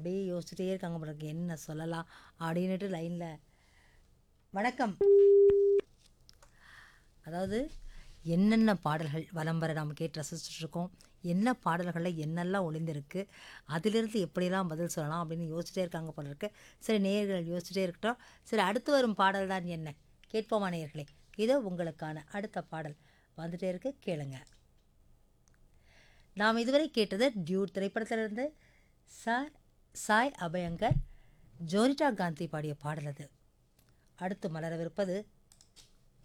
அப்படியே யோசிச்சுட்டே இருக்காங்க போல இருக்கு. என்ன சொல்லலாம் அப்படின்னுட்டு லைன்ல வணக்கம். அதாவது என்னென்ன பாடல்கள் வலம் வர நாம கேட்டு ரசிச்சுட்டு இருக்கோம். என்ன பாடல்கள்ல என்னெல்லாம் ஒளிந்திருக்கு. அதிலிருந்து எப்படியெல்லாம் பதில் சொல்லலாம் அப்படின்னு யோசிச்சுட்டே இருக்காங்க போல இருக்கு. சரி நேயர்கள் யோசிச்சுட்டே இருக்கட்டும். சரி அடுத்து வரும் பாடல் தான் என்ன? கேட்போமா நேயர்களே! இதோ உங்களுக்கான அடுத்த பாடல் வந்துட்டே இருக்கு கேளுங்க. நாம் இதுவரை கேட்டது டியூட் திரைப்படத்திலிருந்து சாய் சாய் அபயங்கர், ஜோனிட்டா காந்தி பாடிய பாடல் அது. அடுத்து மலரவிருப்பது